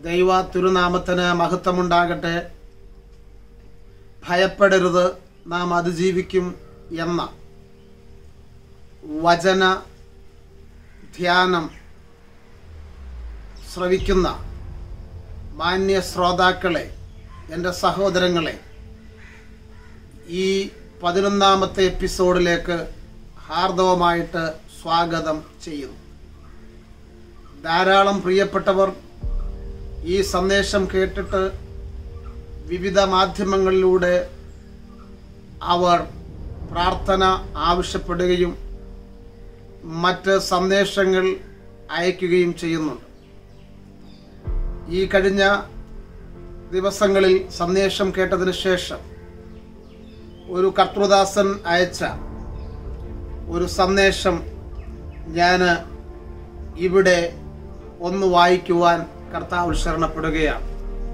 ദൈവ തിരുനാമത്തിന് മഹത്വമുണ്ടാകട്ടെ ഭയപ്പെടരുത് നാം അതിജീവിക്കും എന്ന വചന ധ്യാനം ശ്രവിക്കുന്ന മാന്യ ശ്രോതാക്കളെ എൻ്റെ സഹോദരങ്ങളെ ഈ പതിനൊന്നാമത്തെ എപ്പിസോഡിലേക്ക് ഹാർദവമായിട്ട് സ്വാഗതം ചെയ്യുന്നു ധാരാളം പ്രിയപ്പെട്ടവർ ഈ സന്ദേശം കേട്ടിട്ട് വിവിധ മാധ്യമങ്ങളിലൂടെ അവർ പ്രാർത്ഥന ആവശ്യപ്പെടുകയും മറ്റ് സന്ദേശങ്ങൾ അയക്കുകയും ചെയ്യുന്നുണ്ട് ഈ കഴിഞ്ഞ ദിവസങ്ങളിൽ സന്ദേശം കേട്ടതിന് ശേഷം ഒരു കർത്തൃദാസൻ അയച്ച ഒരു സന്ദേശം ഞാൻ ഇവിടെ ഒന്ന് വായിക്കുവാൻ കർത്താവ് ശരണപ്പെടുകയാണ്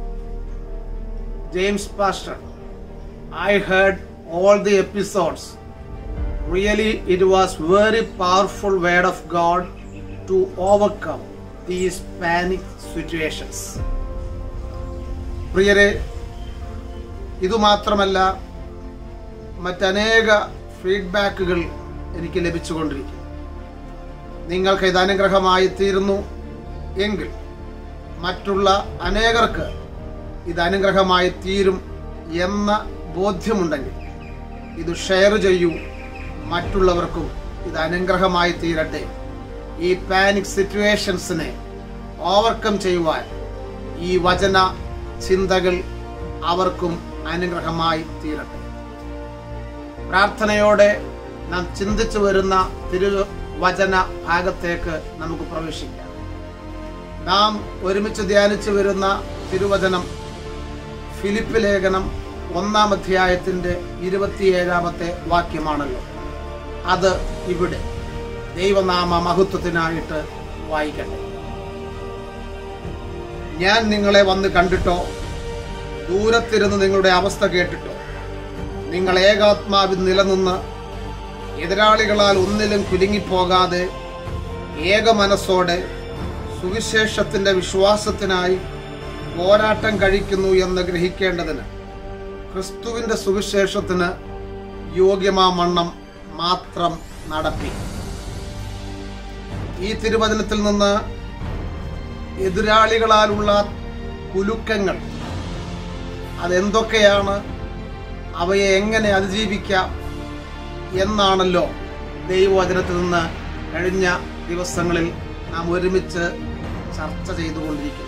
James pastor I heard all the episodes really it was very powerful word of God to overcome these panic situations പ്രിയരെ ഇതുമാത്രമല്ല മറ്റനേക ഫീഡ്ബാക്കുകൾ എനിക്ക് ലഭിച്ചുകൊണ്ടിരിക്കും നിങ്ങൾക്ക് ഇത് അനുഗ്രഹമായി തീരുന്നു എങ്കിൽ മറ്റുള്ള അനേകർക്ക് ഇത് അനുഗ്രഹമായി തീരും എന്ന ബോധ്യമുണ്ടെങ്കിൽ ഇത് ഷെയർ ചെയ്യൂ മറ്റുള്ളവർക്കും ഇത് അനുഗ്രഹമായി തീരട്ടെ ഈ പാനിക് സിറ്റുവേഷൻസിനെ ഓവർകം ചെയ്യുവാൻ ഈ വചന ചിന്തകൾ അവർക്കും അനുഗ്രഹമായി തീരട്ടെ പ്രാർത്ഥനയോടെ നാം ചിന്തിച്ചു വരുന്ന തിരുവചന ഭാഗത്തേക്ക് നമുക്ക് പ്രവേശിക്കാം നാം ഒരുമിച്ച് ധ്യാനിച്ചു വരുന്ന തിരുവചനം ഫിലിപ്പ് ലേഖനം ഒന്നാം അധ്യായത്തിന്റെ ഇരുപത്തിയേഴാമത്തെ വാക്യമാണല്ലോ അത് ഇവിടെ ദൈവനാമ മഹത്വത്തിനായിട്ട് വായിക്കട്ടെ ഞാൻ നിങ്ങളെ വന്ന് കണ്ടിട്ടോ ദൂരത്തിരുന്ന് നിങ്ങളുടെ അവസ്ഥ കേട്ടിട്ടോ നിങ്ങൾ ഏകാത്മാവിൽ നിലനിന്ന് എതിരാളികളാൽ ഒന്നിലും കുലുങ്ങിപ്പോകാതെ ഏക മനസ്സോടെ സുവിശേഷത്തിന്റെ വിശ്വാസത്തിനായി പോരാട്ടം കഴിക്കുന്നു എന്ന് ഗ്രഹിക്കേണ്ടതിന് ക്രിസ്തുവിന്റെ സുവിശേഷത്തിന് യോഗ്യമാമണ്ണം മാത്രം നടത്തി ഈ തിരുവചനത്തിൽ നിന്ന് എതിരാളികളാലുള്ള കുലുക്കങ്ങൾ അതെന്തൊക്കെയാണ് അവയെ എങ്ങനെ അതിജീവിക്കാം എന്നാണല്ലോ ദൈവവചനത്തിൽ നിന്ന് കഴിഞ്ഞ ദിവസങ്ങളിൽ നാം ഒരുമിച്ച് ചർച്ച ചെയ്തുകൊണ്ടിരിക്കുന്നത്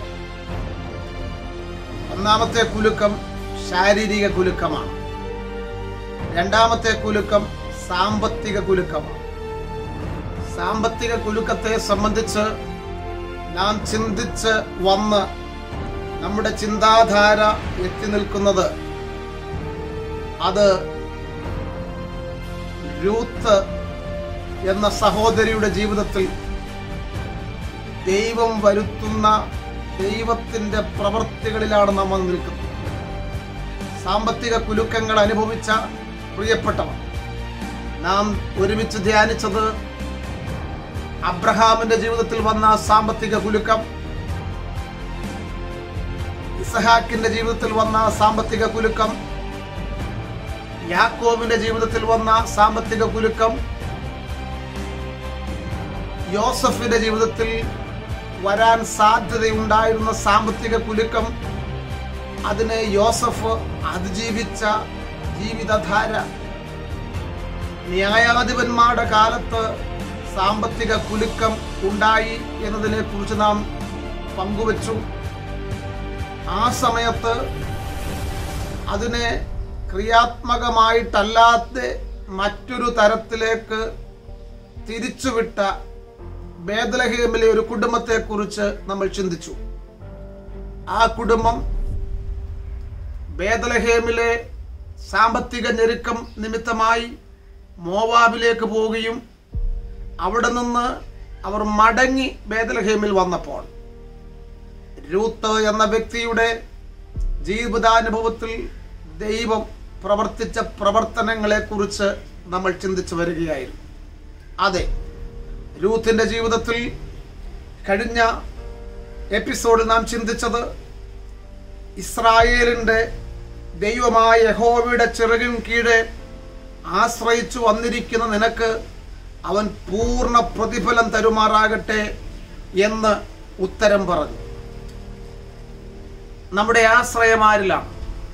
ഒന്നാമത്തെ കുലുക്കം ശാരീരിക കുലുക്കമാണ് രണ്ടാമത്തെ കുലുക്കം സാമ്പത്തിക കുലുക്കമാണ് സാമ്പത്തിക കുലുക്കത്തെ സംബന്ധിച്ച് നാം ചിന്തിച്ച് വന്ന് നമ്മുടെ ചിന്താധാര എത്തി നിൽക്കുന്നത് അത് രൂത്ത് എന്ന സഹോദരിയുടെ ജീവിതത്തിൽ ദൈവം വരുത്തുന്ന ദൈവത്തിന്റെ പ്രവൃത്തികളിലാണ് നമ്മൾ നിൽക്കുന്നത് സാമ്പത്തിക കുലുക്കങ്ങൾ അനുഭവിച്ച പ്രിയപ്പെട്ടവർ നാം ഒരുമിച്ച് ധ്യാനിച്ചത് അബ്രഹാമിന്റെ ജീവിതത്തിൽ വന്ന സാമ്പത്തിക കുലുക്കം ഇസഹാക്കിന്റെ ജീവിതത്തിൽ വന്ന സാമ്പത്തിക കുലുക്കം യാക്കോബിന്റെ ജീവിതത്തിൽ വന്ന സാമ്പത്തിക കുലുക്കം യോസഫിന്റെ ജീവിതത്തിൽ വരാൻ സാധ്യതയുണ്ടായിരുന്ന സാമ്പത്തിക കുലുക്കം അതിനെ യോസഫ് അതിജീവിച്ച ജീവിതധാര ന്യായാധിപന്മാരുടെ കാലത്ത് സാമ്പത്തിക കുലുക്കം ഉണ്ടായി എന്നതിനെ കുറിച്ച് നാം പങ്കുവച്ചു ആ സമയത്ത് അതിനെ ക്രിയാത്മകമായിട്ടല്ലാതെ മറ്റൊരു തരത്തിലേക്ക് തിരിച്ചുവിട്ട ബേദലഹേമിലെ ഒരു കുടുംബത്തെക്കുറിച്ച് നമ്മൾ ചിന്തിച്ചു ആ കുടുംബം ബേദലഹേമിലെ സാമ്പത്തിക ഞെരുക്കം നിമിത്തമായി മോവാബിലേക്ക് പോവുകയും അവിടെ നിന്ന് അവർ മടങ്ങി ബേദലഹേമിൽ വന്നപ്പോൾ രൂത്ത് എന്ന വ്യക്തിയുടെ ജീവിതാനുഭവത്തിൽ ദൈവം പ്രവർത്തിച്ച പ്രവർത്തനങ്ങളെക്കുറിച്ച് നമ്മൾ ചിന്തിച്ചു വരികയായിരുന്നു അതെ രൂത്തിന്റെ ജീവിതത്തിൽ കഴിഞ്ഞ എപ്പിസോഡിൽ നാം ചിന്തിച്ചത് ഇസ്രായേലിന്റെ ദൈവമായ യഹോവയുടെ ചിറകിൻ കീഴെ ആശ്രയിച്ചു വന്നിരിക്കുന്ന നിനക്ക് അവൻ പൂർണ്ണ പ്രതിഫലം തരുമാറാകട്ടെ എന്ന് ഉത്തരം പറഞ്ഞു നമ്മുടെ ആശ്രയം ആരിലാണ്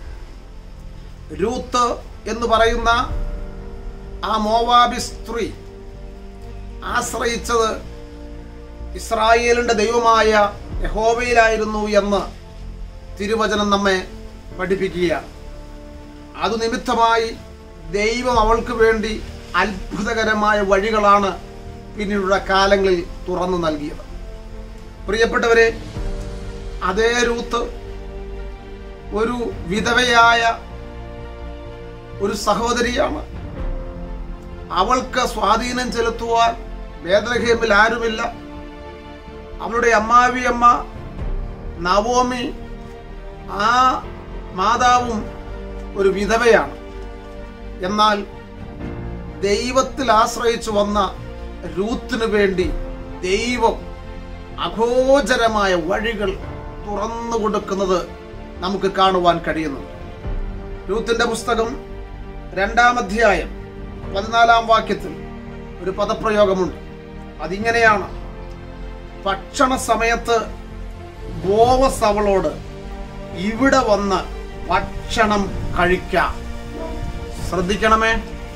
രൂത്ത് എന്ന് പറയുന്ന ആ മോവാബി സ്ത്രീ ആശ്രയിച്ചത് ഇസ്രായേലിന്റെ ദൈവമായ യഹോവയിലായിരുന്നു എന്ന് തിരുവചനം നമ്മെ പഠിപ്പിക്കുകയാണ് അതു നിമിത്തമായി ദൈവം അവൾക്ക് വേണ്ടി അത്ഭുതകരമായ വഴികളാണ് പിന്നീടുള്ള കാലങ്ങളിൽ തുറന്നു നൽകിയത് പ്രിയപ്പെട്ടവരെ അതേ രൂത്ത് ഒരു വിധവയായ ഒരു സഹോദരിയാണ് അവൾക്ക് സ്വാധീനം ചെലുത്തുവാൻ വേദലഹേമിൽ ആരുമില്ല അവളുടെ അമ്മാവിയമ്മ നവോമി ആ മാതാവും ഒരു വിധവയാണ് എന്നാൽ ദൈവത്തിൽ ആശ്രയിച്ചു വന്ന രൂത്തിന് വേണ്ടി ദൈവം അഘോചരമായ വഴികൾ തുറന്നു കൊടുക്കുന്നത് നമുക്ക് കാണുവാൻ കഴിയുന്നു രൂത്തിന്റെ പുസ്തകം രണ്ടാം അധ്യായം പതിനാലാം വാക്യത്തിൽ ഒരു പദപ്രയോഗമുണ്ട് അതിങ്ങനെയാണ് ഭക്ഷണ സമയത്ത് ബോവസ് അവളോട് ഇവിടെ വന്ന് ഭക്ഷണം കഴിക്കാം ശ്രദ്ധിക്കണമേ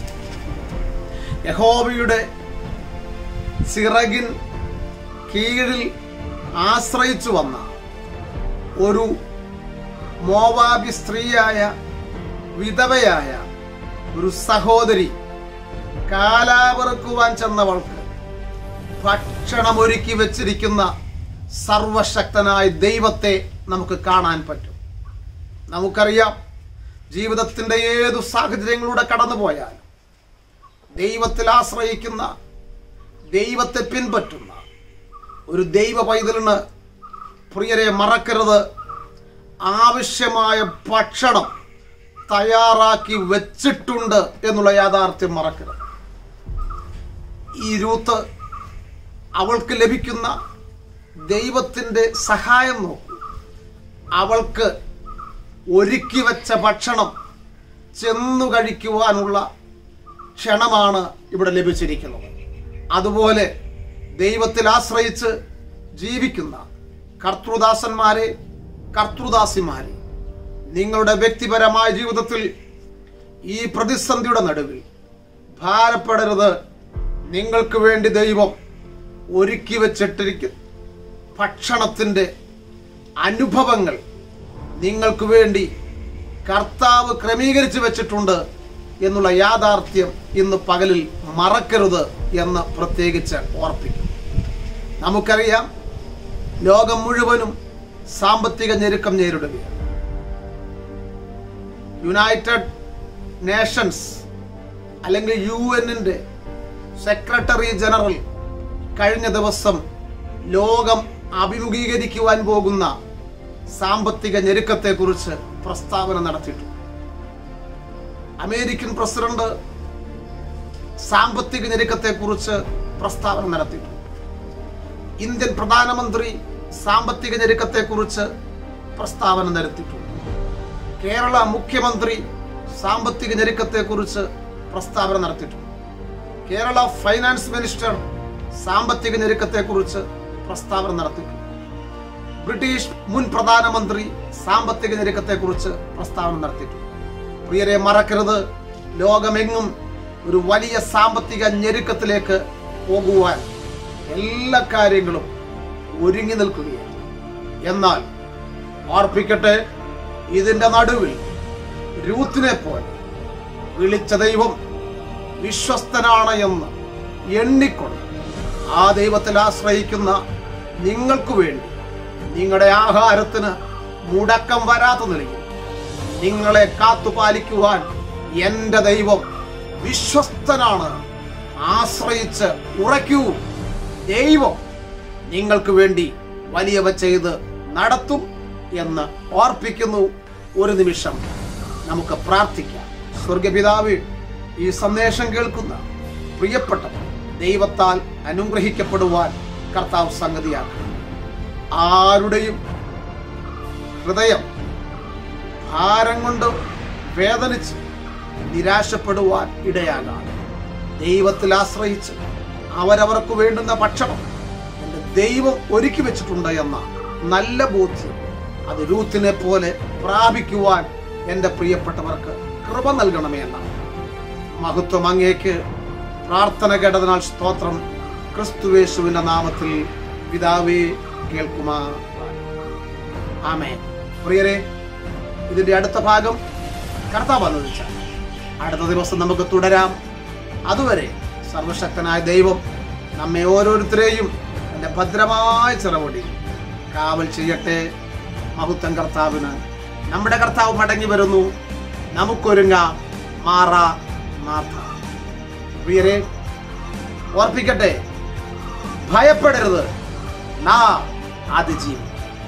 യഹോവയുടെ ചിറകിൻ കീഴിൽ ആശ്രയിച്ചു വന്ന ഒരു മോവാബി സ്ത്രീയായ വിധവയായ ഒരു സഹോദരി കാലാവറുക്കുവാൻ ചെന്നവൾക്ക് ഭക്ഷണം ഒരുക്കി വെച്ചിരിക്കുന്ന സർവശക്തനായ ദൈവത്തെ നമുക്ക് കാണാൻ പറ്റും നമുക്കറിയാം ജീവിതത്തിന്റെ ഏതു സാഹചര്യങ്ങളിലൂടെ കടന്നു പോയാൽ ദൈവത്തിൽ ആശ്രയിക്കുന്ന ദൈവത്തെ പിൻപറ്റുന്ന ഒരു ദൈവ പൈതലിന് പ്രിയരെ മറക്കരുത് ആവശ്യമായ ഭക്ഷണം തയ്യാറാക്കി വെച്ചിട്ടുണ്ട് എന്നുള്ള യാഥാർത്ഥ്യം മറക്കരുത് ഈ രൂത്ത് അവൾക്ക് ലഭിക്കുന്ന ദൈവത്തിൻ്റെ സഹായം നോക്കൂ അവൾക്ക് ഒരുക്കി വെച്ച ഭക്ഷണം ചെന്നു കഴിക്കുവാനുള്ള ക്ഷണമാണ് ഇവിടെ ലഭിച്ചിരിക്കുന്നത് അതുപോലെ ദൈവത്തിൽ ആശ്രയിച്ച് ജീവിക്കുന്ന കർത്തൃദാസന്മാരെ കർത്തൃദാസിമാരെ നിങ്ങളുടെ വ്യക്തിപരമായ ജീവിതത്തിൽ ഈ പ്രതിസന്ധിയുടെ നടുവിൽ ഭാരപ്പെടരുത് നിങ്ങൾക്ക് വേണ്ടി ദൈവം ഒരുക്കി വെച്ചിട്ടിരിക്കും ഭക്ഷണത്തിൻ്റെ അനുഭവങ്ങൾ നിങ്ങൾക്ക് വേണ്ടി കർത്താവ് ക്രമീകരിച്ചു വെച്ചിട്ടുണ്ട് എന്നുള്ള യാഥാർത്ഥ്യം ഇന്ന് പകലിൽ മറക്കരുത് എന്ന് പ്രത്യേകിച്ച് ഓർപ്പിക്കും നമുക്കറിയാം ലോകം മുഴുവനും സാമ്പത്തിക ഞെരുക്കം നേരിടുകയാണ് യുണൈറ്റഡ് നേഷൻസ് അല്ലെങ്കിൽ യു എന്നിൻ്റെ സെക്രട്ടറി ജനറൽ കഴിഞ്ഞ ദിവസം ലോകം അഭിമുഖീകരിക്കുവാൻ പോകുന്ന സാമ്പത്തിക ഞെരുക്കത്തെക്കുറിച്ച് പ്രസ്താവന നടത്തിയിട്ടുണ്ട് അമേരിക്കൻ പ്രസിഡന്റ് സാമ്പത്തിക ഞെരുക്കത്തെക്കുറിച്ച് പ്രസ്താവന നടത്തിയിട്ടുണ്ട് ഇന്ത്യൻ പ്രധാനമന്ത്രി സാമ്പത്തിക ഞെരുക്കത്തെക്കുറിച്ച് പ്രസ്താവന നടത്തിയിട്ടുണ്ട് കേരള മുഖ്യമന്ത്രി സാമ്പത്തിക ഞെരുക്കത്തെക്കുറിച്ച് പ്രസ്താവന നടത്തിയിട്ടുണ്ട് കേരള ഫൈനാൻസ് മിനിസ്റ്റർ സാമ്പത്തിക ഞെരുക്കത്തെക്കുറിച്ച് പ്രസ്താവന നടത്തിയിട്ടുണ്ട് ബ്രിട്ടീഷ് മുൻ പ്രധാനമന്ത്രി സാമ്പത്തിക ഞെരുക്കത്തെക്കുറിച്ച് പ്രസ്താവന നടത്തിയിട്ടുണ്ട് പ്രിയരെ മറക്കരുത് ലോകമെങ്ങും ഒരു വലിയ സാമ്പത്തിക ഞെരുക്കത്തിലേക്ക് പോകുവാൻ എല്ലാ കാര്യങ്ങളും ഒരുങ്ങി നിൽക്കുകയാണ് എന്നാൽ ഓർപ്പിക്കട്ടെ ഇതിന്റെ നടുവിൽ രൂത്തിനെ പോലെ വിളിച്ച ദൈവം വിശ്വസ്തനാണ് എന്ന് എണ്ണിക്കൊണ്ട് ആ ദൈവത്തിൽ ആശ്രയിക്കുന്ന നിങ്ങൾക്ക് വേണ്ടി നിങ്ങളുടെ ആഹാരത്തിന് മുടക്കം വരാത്ത നിലയിൽ നിങ്ങളെ കാത്തുപാലിക്കുവാൻ എൻ്റെ ദൈവം വിശ്വസ്തനാണ് ആശ്രയിച്ച് ഉറയ്ക്കൂ ദൈവം നിങ്ങൾക്ക് വേണ്ടി വലിയവ ചെയ്ത് നടത്തും എന്ന് ഓർപ്പിക്കുന്നു ഒരു നിമിഷം നമുക്ക് പ്രാർത്ഥിക്കാം സ്വർഗപിതാവ് ഈ സന്ദേശം കേൾക്കുന്ന പ്രിയപ്പെട്ടവർ ദൈവത്താൽ അനുഗ്രഹിക്കപ്പെടുവാൻ കർത്താവ് സംഗതിയാക്കും ആരുടെയും ഹൃദയം ഭാരം കൊണ്ട് വേദനിച്ച് നിരാശപ്പെടുവാൻ ഇടയാകാതെ ദൈവത്തിൽ ആശ്രയിച്ച് അവരവർക്ക് വേണ്ടുന്ന ഭക്ഷണം എൻ്റെ ദൈവം ഒരുക്കി വെച്ചിട്ടുണ്ട് എന്ന നല്ല ബോധ്യം അത് രൂത്തിനെ പോലെ പ്രാപിക്കുവാൻ എൻ്റെ പ്രിയപ്പെട്ടവർക്ക് കൃപ നൽകണമേ എന്നാണ് മഹത്വം അങ്ങേക്ക് പ്രാർത്ഥന കേട്ടതിനാൽ സ്തോത്രം ക്രിസ്തുവേശുവിന്റെ നാമത്തിൽ പിതാവേ കേൾക്കുമാ ആമേ പ്രിയരെ ഇതിന്റെ അടുത്ത ഭാഗം കർത്താവ് അനുവദിച്ച അടുത്ത ദിവസം നമുക്ക് തുടരാം അതുവരെ സർവശക്തനായ ദൈവം നമ്മെ ഓരോരുത്തരെയും എൻ്റെ ഭദ്രമായ ചിറവൊടി കാവൽ ചെയ്യട്ടെ മഹത്വം കർത്താവിന് നമ്മുടെ കർത്താവ് മടങ്ങി വരുന്നു നമുക്കൊരുങ്ങാം മാറാ നാഥ പ്രിയരെ ഓർപ്പിക്കട്ടെ ഭയപ്പെടരുത് നാ അതിജീവി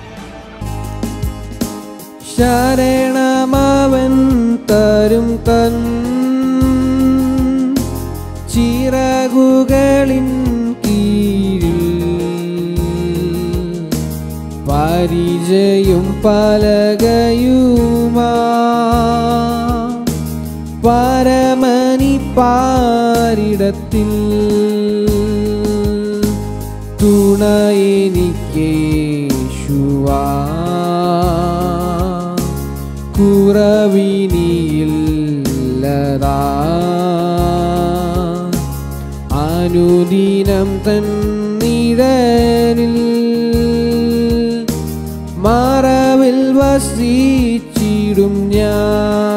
ശരണമവൻ തരും തൻ ചിറകുകളിൻ കീഴിൽ പരിചയും പലകയുമാ പരമനി പാരിടത്തിൽ തുണയെനിക്കേശുവാ കുറവിനിയില്ലതാ അനുദിനം തന്നിഴലിൽ മറവിൽ വസിച്ചിടും ഞാൻ